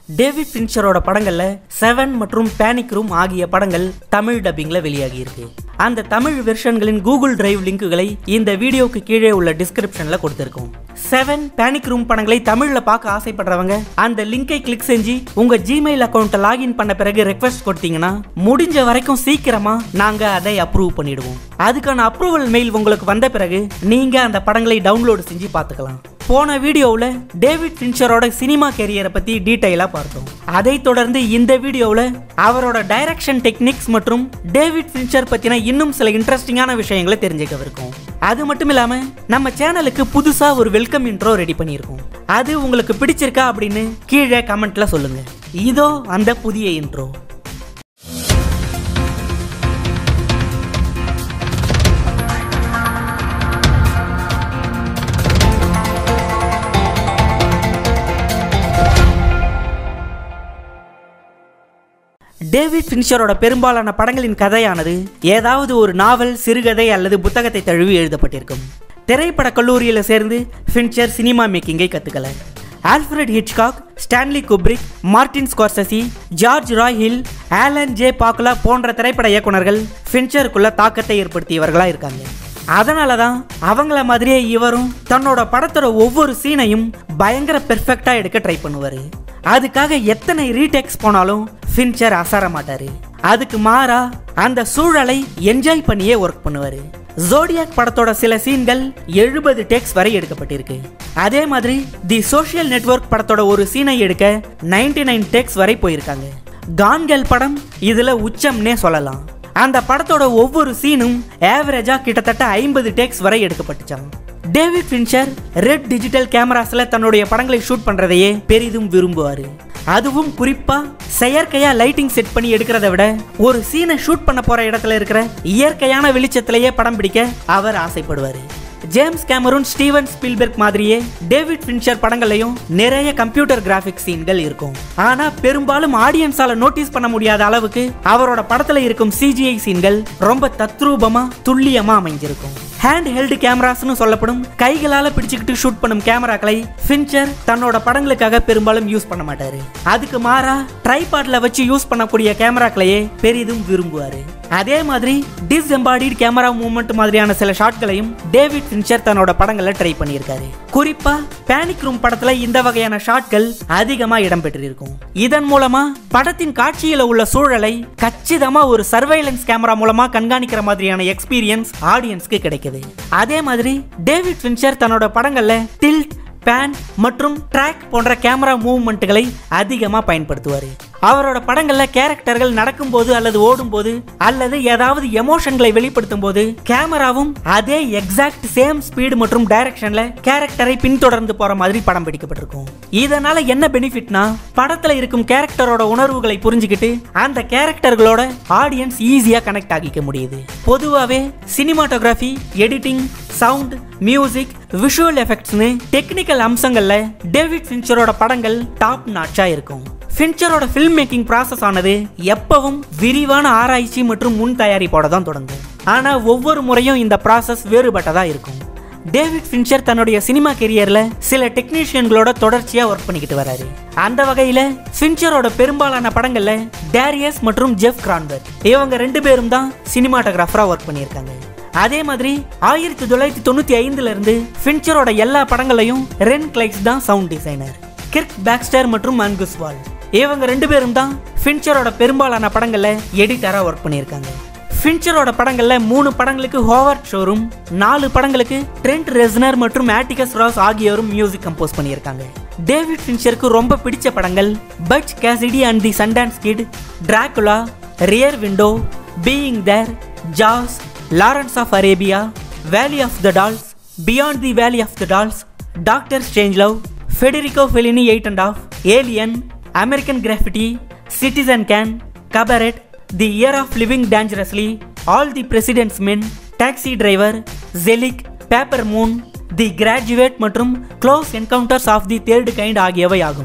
David ஃபின்ச்சரோட படங்கள்ல seven மற்றும் panic room ஆகிய படங்கள் தமிழ் டப்பிங்ல வெளியாகி இருக்கு அந்த தமிழ் வெர்ஷன்களின் கூகுள் டிரைவ் லிங்குகளை இந்த வீடியோக்கு கீழே உள்ள டிஸ்கிரிப்ஷன்ல கொடுத்திருக்கோம் செவன் பேனிக் ரூம் படங்களை தமிழ்ல பார்க்க ஆசைப்படுறவங்க அந்த லிங்கை கிளிக் செஞ்சு உங்க ஜிமெயில் அக்கௌண்ட்டை லாகின் பண்ண பிறகு ரெக்வஸ்ட் கொடுத்தீங்கன்னா முடிஞ்ச வரைக்கும் சீக்கிரமா நாங்க அதை அப்ரூவ் பண்ணிடுவோம் அதுக்கான அப்ரூவல் மெயில் உங்களுக்கு வந்த பிறகு நீங்க அந்த படங்களை டவுன்லோட் செஞ்சு பார்த்துக்கலாம் போன வீடியோவில் டேவிட் ஃபின்ச்சரோட சினிமா கெரியரை பற்றி டீட்டெயிலாக பார்த்தோம் அதைத் தொடர்ந்து இந்த வீடியோவில் அவரோட டைரக்ஷன் டெக்னிக்ஸ் மற்றும் டேவிட் ஃபின்ச்சர் பற்றின இன்னும் சில இன்ட்ரெஸ்டிங்கான விஷயங்களை தெரிஞ்சுக்கவிருக்கோம் அது மட்டும் இல்லாமல் நம்ம சேனலுக்கு புதுசாக ஒரு வெல்கம் இன்ட்ரோ ரெடி பண்ணியிருக்கோம் அது உங்களுக்கு பிடிச்சிருக்கா அப்படின்னு கீழே கமெண்ட்ல சொல்லுங்க இதோ அந்த புதிய இன்ட்ரோ டேவிட் ஃபின்ச்சரோட பெரும்பாலான படங்களின் கதையானது ஏதாவது ஒரு நாவல் சிறுகதை அல்லது புத்தகத்தை தழுவி எழுதப்பட்டிருக்கும் திரைப்பட கல்லூரியில் சேர்ந்து ஃபின்ச்சர் சினிமா மேக்கிங்கை கற்றுக்கல Alfred Hitchcock Stanley Kubrick Martin Scorsese George Roy Hill Alan J Pakula போன்ற திரைப்பட இயக்குனர்கள் ஃபின்ச்சருக்குள்ள தாக்கத்தை ஏற்படுத்தியவர்களாக இருக்காங்க அதனால தான் அவங்கள மாதிரியே இவரும் தன்னோட படத்தோட ஒவ்வொரு சீனையும் பயங்கர பெர்ஃபெக்டாக எடுக்க ட்ரை பண்ணுவார் அதுக்காக எத்தனை ரீடேக்ஸ் போனாலும் ஃபின்ச்சர் அசர மாட்டாரு அதுக்கு மாறா அந்த சூழலை என்ஜாய் பண்ணியே ஒர்க் பண்ணுவாரு ஜோடியாக் படத்தோட சில சீன்கள் எழுபது டேக்ஸ் வரை எடுக்கப்பட்டிருக்கு அதே மாதிரி தி சோஷியல் நெட்வொர்க் படத்தோட ஒரு சீனை எடுக்க 99 நைன் டேக்ஸ் வரை போயிருக்காங்க கான்கல் படம் இதுல உச்சம்னே சொல்லலாம் அந்த படத்தோட ஒவ்வொரு சீனும் ஆவரேஜா கிட்டத்தட்ட ஐம்பது டேக்ஸ் வரை எடுக்கப்பட்டுச்சான் டேவிட் ஃபின்ச்சர் ரெட் டிஜிட்டல் கேமராஸ்ல தன்னுடைய படங்களை ஷூட் பண்றதையே பெரிதும் விரும்புவாரு அதுவும் குறிப்பா செயற்கையா லைட்டிங் செட் பண்ணி எடுக்கிறத விட ஒரு சீனை ஷூட் பண்ண போற இடத்துல இருக்கிற இயற்கையான வெளிச்சத்திலேயே படம் பிடிக்க அவர் ஆசைப்படுவாரு ஜேம்ஸ் கேமரூன் ஸ்டீவன் ஸ்பீல்பெர்க் மாதிரியே டேவிட் ஃபின்ச்சர் படங்கள்லையும் நிறைய கம்ப்யூட்டர் கிராஃபிக் சீன்கள் இருக்கும் ஆனா பெரும்பாலும் ஆடியன்ஸால நோட்டீஸ் பண்ண முடியாத அளவுக்கு அவரோட படத்துல இருக்கும் சிஜிஐ சீன்கள் ரொம்ப தத்ரூபமா துல்லியமா அமைஞ்சிருக்கும் ஹேண்ட் ஹெல்டு கேமராஸ்னு சொல்லப்படும் கைகளால பிடிச்சுக்கிட்டு ஷூட் பண்ணும் கேமராக்களை ஃபின்ச்சர் தன்னோட படங்களுக்காக பெரும்பாலும் யூஸ் பண்ண மாட்டாரு அதுக்கு மாறா ட்ரைபாட்ல வச்சு யூஸ் பண்ணக்கூடிய கேமராக்களையே பெரிதும் விரும்புவாரு அதே மாதிரி டிஸ்எம்பாடிட் கேமரா மூவ்மெண்ட் மாதிரியான சில ஷாட்களையும் டேவிட் ஃபின்ச்சர் தன்னோட படங்கள்ல ட்ரை பண்ணியிருக்காரு குறிப்பா பேனிக் ரூம் படத்துல இந்த வகையான ஷாட்கள் அதிகமா இடம்பெற்றிருக்கும் இதன் மூலமா படத்தின் காட்சியில உள்ள சூழலை கச்சிதமா ஒரு சர்வைலன்ஸ் கேமரா மூலமா கண்காணிக்கிற மாதிரியான எக்ஸ்பீரியன்ஸ் ஆடியன்ஸ்க்கு கிடைக்குது அதே மாதிரி டேவிட் ஃபின்ச்சர் தன்னோட படங்கள்ல டில்ட் பேன் மற்றும் ட்ராக் போன்ற கேமரா மூவ்மெண்ட்டுகளை அதிகமாக பயன்படுத்துவார் அவரோட படங்கள்ல கேரக்டர்கள் நடக்கும்போது அல்லது ஓடும்போது அல்லது ஏதாவது எமோஷன்களை வெளிப்படுத்தும் போது கேமராவும் அதே எக்ஸாக்ட் சேம் ஸ்பீடு மற்றும் டைரக்ஷன்ல கேரக்டரை பின்தொடர்ந்து போற மாதிரி படம் பிடிக்கப்பட்டிருக்கும் இதனால என்ன பெனிஃபிட்னா படத்துல இருக்கும் கேரக்டரோட உணர்வுகளை புரிஞ்சுக்கிட்டு அந்த கேரக்டர்களோட ஆடியன்ஸ் ஈஸியா கனெக்ட் ஆகிக்க முடியுது பொதுவாகவே cinematography editing sound music visual எஃபெக்ட்ஸ்னு டெக்னிக்கல் அம்சங்கள்ல டேவிட் ஃபின்ச்சரோட படங்கள் டாப் நாட்சா இருக்கும் ஃபின்ச்சரோட ஃபில்ம் மேக்கிங் ப்ராசஸ் ஆனது எப்பவும் விரிவான ஆராய்ச்சி மற்றும் முன் தயாரிப்போட தான் தொடங்கும் ஆனால் ஒவ்வொரு முறையும் இந்த ப்ராசஸ் வேறுபட்டதாக இருக்கும் டேவிட் ஃபின்ச்சர் தன்னுடைய சினிமா கெரியர்ல சில டெக்னீஷியன்களோட தொடர்ச்சியா ஒர்க் பண்ணிக்கிட்டு வராரு அந்த வகையில ஃபின்ச்சரோட பெரும்பாலான படங்கள்ல டேரியஸ் மற்றும் ஜெஃப் கிரான்பர்க் இவங்க ரெண்டு பேரும் தான் சினிமாட்டோகிராஃபரா ஒர்க் பண்ணியிருக்காங்க அதே மாதிரி ஆயிரத்தி தொள்ளாயிரத்தி தொண்ணூத்தி ஐந்துல இருந்து ஃபின்ச்சரோட எல்லா படங்களையும் ரென் கிளைக்ஸ் தான் சவுண்ட் டிசைனர் கிர்க் பேக்ஸ்டர் மற்றும் அன்குஸ் வால் இவங்க ரெண்டு பேரும் தான் ஃபின்ச்சரோட பெரும்பாலான படங்கள்ல எடிட்டரா ஒர்க் பண்ணியிருக்காங்க ஃபின்ச்சரோட படங்கள்ல மூணு படங்களுக்கு ஹோவர்ட் ஷோரும் நாலு படங்களுக்கு ட்ரெண்ட் ரெஸ்னர் மற்றும் ஆட்டிகஸ் ராஸ் ஆகியோரும் மியூசிக் கம்போஸ் பண்ணியிருக்காங்க டேவிட் ஃபின்ச்சருக்கு ரொம்ப பிடிச்ச படங்கள் Butch Cassidy and the Sundance Kid Dracula Rear Window Being There Jaws Lawrence of Arabia Valley of the Dolls Beyond the Valley of the Dolls Doctor Strangelove Federico Fellini Eight and half Alien American Graffiti Citizen Kane Cabaret the Year of Living Dangerously All the President's Men Taxi Driver Zelig Paper Moon the Graduate மற்றும் Close encounters of the Third Kind ஆகியவை ஆகும்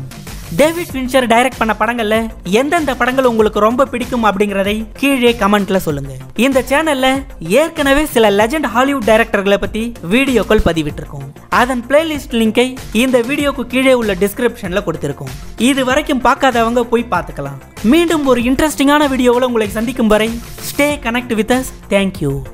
David Fincher direct பண்ண படங்கள்ல எந்தெந்த படங்கள் உங்களுக்கு ரொம்ப பிடிக்கும் அப்படிங்கறதை கீழே கமெண்ட்ல சொல்லுங்க இந்த சேனல்ல ஏற்கனவே சில லெஜண்ட் ஹாலிவுட் டைரக்டர்களை பத்தி வீடியோக்கள் பதிவிட்டிருக்கோம் அதன் பிளேலிஸ்ட் லிங்கை இந்த வீடியோக்கு கீழே உள்ள டிஸ்கிரிப்ஷன்ல கொடுத்திருக்கோம் இது வரைக்கும் பார்க்காதவங்க போய் பார்த்துக்கலாம் மீண்டும் ஒரு இன்ட்ரெஸ்டிங்கான வீடியோவில் உங்களை சந்திக்கும் வரை stay connect with us thank you